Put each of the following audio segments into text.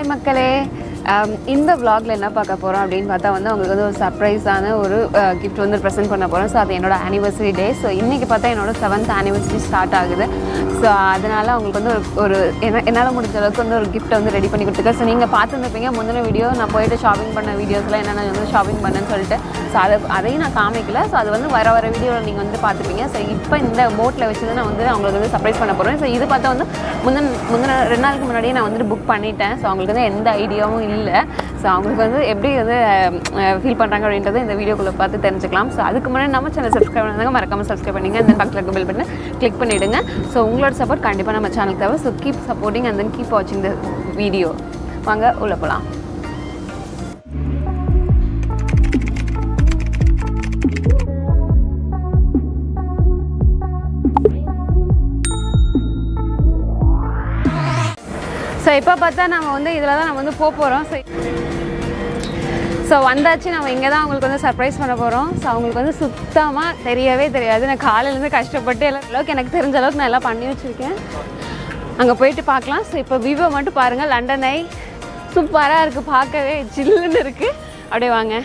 Hi மக்களே Um, இந்த vlogல என்ன பார்க்க போகிறோம் அப்படின்னு பார்த்தா வந்து உங்களுக்கு வந்து ஒரு சர்ப்ரைஸான ஒரு கிஃப்ட் வந்து ப்ரெசென்ட் பண்ண போகிறோம் ஸோ அது என்னோட ஆனிவர்சரி டே ஸோ இன்றைக்கி பார்த்தா என்னோட செவன்த் ஆனிவர்சரி ஸ்டார்ட் ஆகுது ஸோ அதனால் அவங்களுக்கு வந்து ஒரு ஒரு என்ன என்னால் முடிஞ்ச அளவுக்கு வந்து ஒரு கிஃப்ட்டை வந்து ரெடி பண்ணி கொடுத்துருக்கேன் ஸோ நீங்கள் பார்த்துருப்பீங்க முந்தின வீடியோ நான் போயிட்டு ஷாப்பிங் பண்ண வீடியோஸ்லாம் என்னென்ன வந்து ஷாப்பிங் பண்ணேன்னு சொல்லிட்டு ஸோ அதை அதையும் நான் காமிக்கல ஸோ அது வந்து வர வர வீடியோவில் நீங்கள் வந்து பார்த்துப்பீங்க ஸோ இப்போ இந்த போட்டில் வச்சு தான் நான் வந்து அவங்களுக்கு வந்து சர்ப்ரைஸ் பண்ண போகிறேன் ஸோ இது பார்த்தா வந்து முந்தின முந்தின ரெண்டு நாளுக்கு முன்னாடியே நான் வந்துட்டு புக் பண்ணிட்டேன் ஸோ அவங்களுக்கு வந்து எந்த ஐடியாவும் இல்லை ஸோ அவங்களுக்கு வந்து எப்படி வந்து ஃபீல் பண்ணுறாங்க அப்படின்றத இந்த வீடியோக்குள்ளே பார்த்து தெரிஞ்சுக்கலாம் ஸோ அதுக்கு முன்னாடி நம்ம சேனல் சப்ஸ்கிரைப் பண்ணாங்க மறக்காமல் சப்ஸ்கிரைப் பண்ணிங்க அந்த பக்கத்தில் இருக்க பில் பண்ணி கிளிக் பண்ணிவிடுங்க ஸோ உங்களோட சப்போர்ட் கண்டிப்பாக நம்ம சேனலுக்கு தேவை so keep supporting and then keep வாட்சிங் த வீடியோ வாங்க உள்ளே போகலாம் ஸோ இப்போ பார்த்தா நம்ம வந்து இதில் தான் நம்ம வந்து போக போகிறோம் ஸோ ஸோ வந்தாச்சு நம்ம இங்கே தான் அவங்களுக்கு வந்து சர்ப்ரைஸ் பண்ண போகிறோம் ஸோ அவங்களுக்கு வந்து சுத்தமாக தெரியவே தெரியாது நான் காலையிலேருந்து கஷ்டப்பட்டு எல்லா அளவுக்கு எனக்கு தெரிஞ்ச அளவுக்கு நான் எல்லாம் பண்ணி வச்சுருக்கேன் அங்கே போயிட்டு பார்க்கலாம் ஸோ இப்போ விவோ மட்டும் பாருங்கள் லண்டன் ஐ சூப்பராக இருக்குது பார்க்கவே ஜில்லுன்னு இருக்குது அப்படியே வாங்க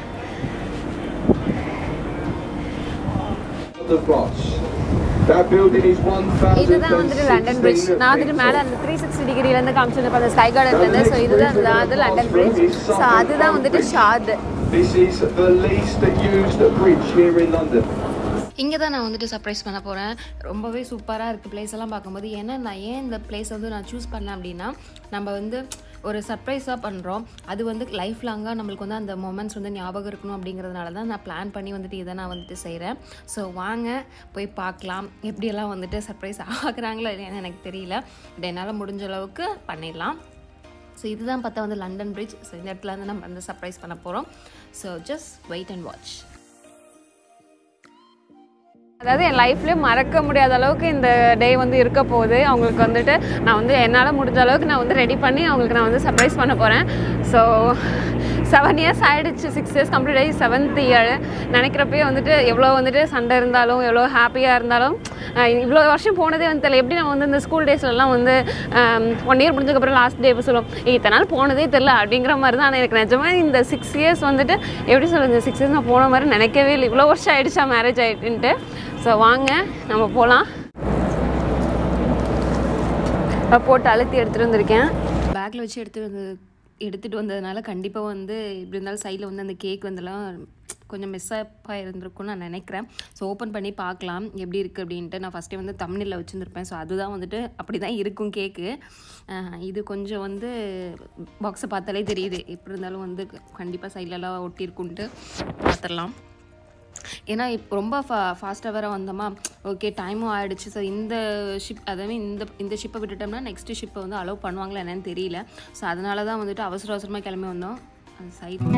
the Cross. That building is இதுதான் வந்துட்டு லண்டன் பிரிட்ஜ் நான் வந்துட்டு மேலே அந்த த்ரீ சிக்ஸ்டி டிகிரிலேருந்து காமிச்சிருப்பேன் அந்த ஸ்கை கார்டன்லேருந்து ஸோ இதுதான் இதுதான் அது லண்டன் பிரிட்ஜ் ஸோ அதுதான் வந்துட்டு short This is the least used bridge here in London. இங்கே தான் நான் வந்துட்டு சர்ப்ரைஸ் பண்ண போகிறேன் ரொம்பவே சூப்பராக இருக்குது பிளேஸ் எல்லாம் பார்க்கும்போது ஏன்னா நான் ஏன் இந்த பிளேஸ் வந்து நான் சூஸ் பண்ணேன் அப்படின்னா நம்ம வந்து ஒரு சர்ப்ரைஸாக பண்ணுறோம் அது வந்து லைஃப் லாங்காக நம்மளுக்கு வந்து அந்த மொமெண்ட்ஸ் வந்து ஞாபகம் இருக்கணும் அப்படிங்கிறதுனால தான் நான் பிளான் பண்ணி வந்துட்டு இதை நான் வந்துட்டு செய்கிறேன் ஸோ வாங்க போய் பார்க்கலாம் எப்படியெல்லாம் வந்துட்டு சர்ப்ரைஸ் ஆகுறாங்களோ இல்லையான்னு எனக்கு தெரியல பட் என்னால் முடிஞ்ச அளவுக்கு பண்ணிடலாம் ஸோ இதுதான் பார்த்தா வந்து லண்டன் பிரிட்ஜ் ஸோ இந்த இடத்துல வந்து நம்ம வந்து சர்ப்ரைஸ் பண்ண போகிறோம் so just wait and watch அதாவது என் லைஃப்லேயே மறக்க முடியாத அளவுக்கு இந்த டே வந்து இருக்க போகுது அவங்களுக்கு வந்துட்டு நான் வந்து என்னால் முடிஞ்ச அளவுக்கு நான் வந்து ரெடி பண்ணி அவங்களுக்கு நான் வந்து சர்ப்ரைஸ் பண்ண போகிறேன் ஸோ செவன் இயர்ஸ் ஆகிடுச்சு சிக்ஸ் இயர்ஸ் கம்ப்ளீட் ஆகி செவன்த் இயர் நினைக்கிறப்பயே வந்துட்டு எவ்வளோ வந்துட்டு சண்டை இருந்தாலும் எவ்வளோ ஹாப்பியாக இருந்தாலும் அஹ் இவ்வளோ வருஷம் போனதே வந்து தெரியல எப்படி நம்ம வந்து இந்த ஸ்கூல் டேஸ்லலாம் வந்து ஒன் இயர் முடிஞ்சதுக்கப்புறம் லாஸ்ட் டே சொல்லுவோம் இத்தனை நாள் போனதே தெரில அப்படிங்கிற மாதிரி தான் ஆனால் எனக்கு நிஜமாக இந்த சிக்ஸ் இயர்ஸ் வந்துட்டு எப்படி சொல்கிறது இந்த சிக்ஸ் இயர்ஸ் நான் போன மாதிரி நினைக்கவே இல்லை இவ்வளோ வருஷம் ஆயிடுச்சா மேரேஜ் ஆகிட்டுன்ட்டு ஸோ வாங்க நம்ம போகலாம் போட்டு அழுத்தி எடுத்துகிட்டு வந்திருக்கேன் பேக்கில் வச்சு எடுத்துகிட்டு வந்து எடுத்துகிட்டு வந்ததுனால கண்டிப்பாக வந்து இப்படி இருந்தாலும் சைடில் வந்து அந்த கேக் வந்துலாம் கொஞ்சம் மிஸ்ஸப்பாக இருந்திருக்கும்னு நான் நினைக்கிறேன் ஸோ ஓப்பன் பண்ணி பார்க்கலாம் எப்படி இருக்குது அப்படின்ட்டு நான் ஃபஸ்ட்டே வந்து தமிழில் வச்சுருந்துருப்பேன் ஸோ அதுதான் வந்துட்டு அப்படி தான் இருக்கும் கேக்கு இது கொஞ்சம் வந்து பாக்ஸை பார்த்தாலே தெரியுது எப்படி இருந்தாலும் வந்து கண்டிப்பாக சைட்லலாம் ஒட்டியிருக்குன்ட்டு பார்த்துடலாம் ஏன்னா இப்போ ரொம்ப ஃபா ஃபாஸ்ட்டாக வேறு வந்தோமா ஓகே டைமும் ஆகிடுச்சு ஸோ இந்த ஷிப் அதாவது இந்த இந்த ஷிப்பை விட்டுட்டோம்னா நெக்ஸ்ட் ஷிப்பை வந்து அலோவ் பண்ணுவாங்களா என்னன்னு தெரியல ஸோ அதனால தான் வந்துட்டு அவசர அவசரமாக கிளம்பி வந்தோம் அது சைட்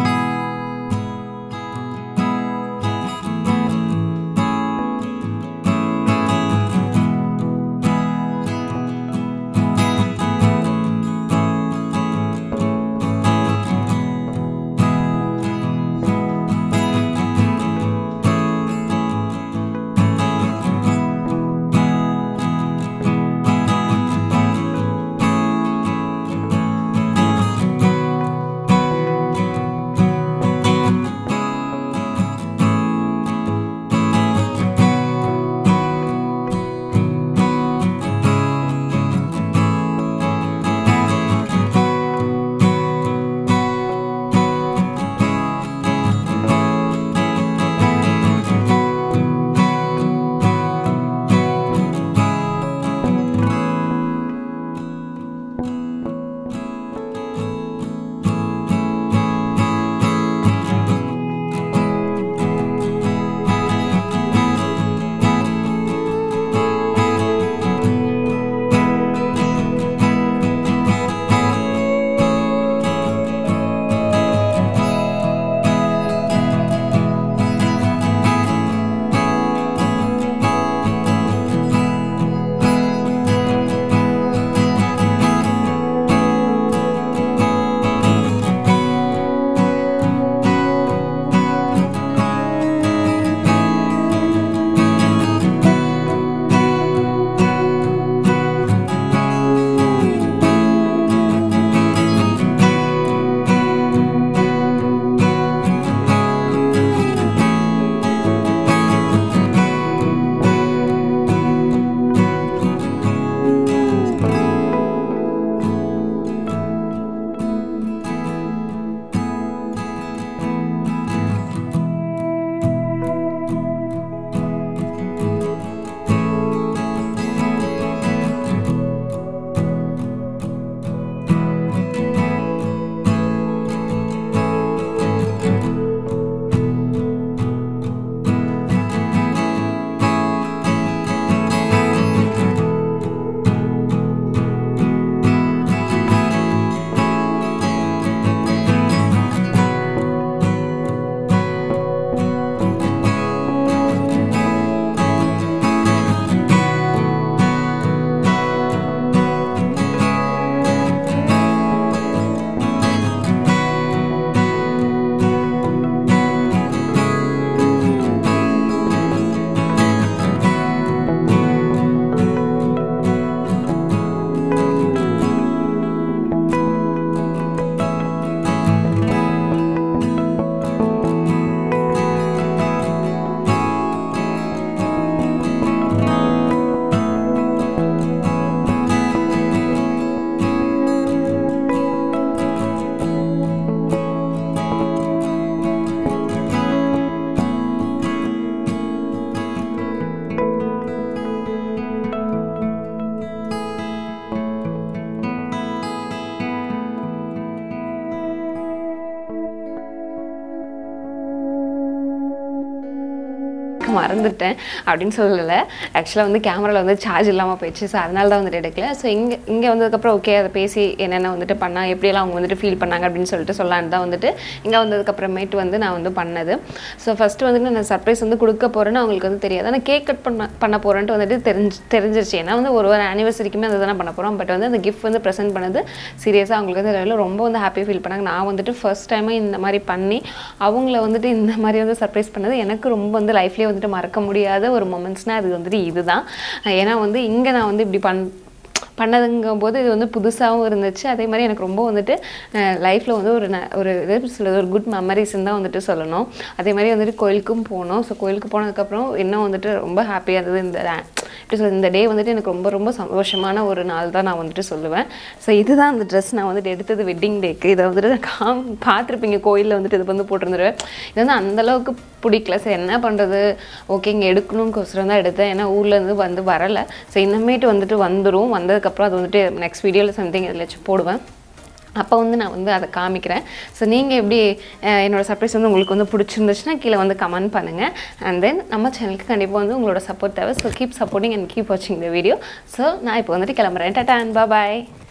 மறந்துட்டேன் அப்படின்னு சொல்லலை ஆக்சுவலாக வந்து கேமராவில் வந்து சார்ஜ் இல்லாமல் போயிடுச்சு ஸோ அதனால தான் வந்துட்டு எடுக்கல ஸோ இங்கே இங்கே வந்ததுக்கப்புறம் ஓகே அதை பேசி என்னென்ன வந்துட்டு பண்ணா எப்படியெல்லாம் அவங்க வந்துட்டு ஃபீல் பண்ணாங்க அப்படின்னு சொல்லிட்டு சொல்லலான்னு தான் வந்துட்டு இங்கே வந்ததுக்கப்புறமேட்டு வந்து நான் வந்து பண்ணது ஸோ ஃபஸ்ட்டு வந்துட்டு நான் சர்ப்ரைஸ் வந்து கொடுக்க போகிறேன்னு அவங்களுக்கு வந்து தெரியாது ஆனால் கேக் கட் பண்ண பண்ண போகிறேன்ட்டு வந்துட்டு தெரிஞ்சு தெரிஞ்சிருச்சு ஏன்னா வந்து ஒரு ஒரு ஆனிவர்சரிக்குமே அதை தானே பண்ண போகிறோம் பட் வந்து அந்த கிஃப்ட் வந்து ப்ரெசென்ட் பண்ணது சீரியஸாக அவங்களுக்கு வந்து ரெகுலர் ரொம்ப வந்து ஹாப்பியாக ஃபீல் பண்ணாங்க நான் வந்துட்டு ஃபர்ஸ்ட் டைமாக இந்த மாதிரி பண்ணி அவங்கள வந்துட்டு இந்த மாதிரி வந்து சர்ப்ரைஸ் பண்ணது எனக்கு ரொம்ப வந்து லைஃப்லேயே வந்துட்டு மறக்க முடியாத ஒரு மொமெண்ட்ஸ்னால் அது வந்துட்டு இதுதான் ஏன்னா வந்து இங்கே நான் வந்து இப்படி பண் பண்ணதுங்கும் போது இது வந்து புதுசாகவும் இருந்துச்சு அதே மாதிரி எனக்கு ரொம்ப வந்துட்டு லைஃப்பில் வந்து ஒரு ந ஒரு இது எப்படி சொல்றது ஒரு குட் மெமரிஸ்ன்னு தான் வந்துட்டு சொல்லணும் அதே மாதிரி வந்துட்டு கோயிலுக்கும் போனோம் ஸோ கோயிலுக்கு போனதுக்கப்புறம் இன்னும் வந்துட்டு ரொம்ப ஹாப்பியாக இருந்தது இந்த எப்படி சொல்றது இந்த டே வந்துட்டு எனக்கு ரொம்ப ரொம்ப சந்தோஷமான ஒரு நாள் தான் நான் வந்துட்டு சொல்லுவேன் ஸோ இதுதான் அந்த ட்ரெஸ் நான் வந்துட்டு எடுத்தது வெட்டிங் டேக்கு இதை வந்துட்டு நான் காம் பார்த்துருப்பீங்க கோயிலில் வந்துட்டு இது வந்து போட்டிருந்துருவேன் இது வந்து அந்தளவுக்கு பிடிக்கல சரி என்ன பண்ணுறது ஓகே இங்கே எடுக்கணுங்கோசரம் தான் எடுத்தேன் ஏன்னா ஊர்லேருந்து வந்து வரலை ஸோ இன்னமேட்டு வந்துட்டு வந்துடும் வந்ததுக்கப்புறம் அது வந்துட்டு நெக்ஸ்ட் வீடியோவில் சம்திங் இதில் போடுவேன் அப்போ வந்து நான் வந்து அதை காமிக்கிறேன் ஸோ நீங்கள் எப்படி அஹ், என்னோட சர்ப்ரைஸ் வந்து உங்களுக்கு வந்து பிடிச்சிருந்துச்சுன்னா கீழே வந்து கமெண்ட் பண்ணுங்கள் அண்ட் தென் நம்ம சேனலுக்கு கண்டிப்பாக வந்து உங்களோட சப்போர்ட் தேவை so keep supporting and keep வாட்சிங் த வீடியோ ஸோ நான் இப்போ வந்துட்டு கிளம்புறேன் டாட்டா அண்ட் பாய்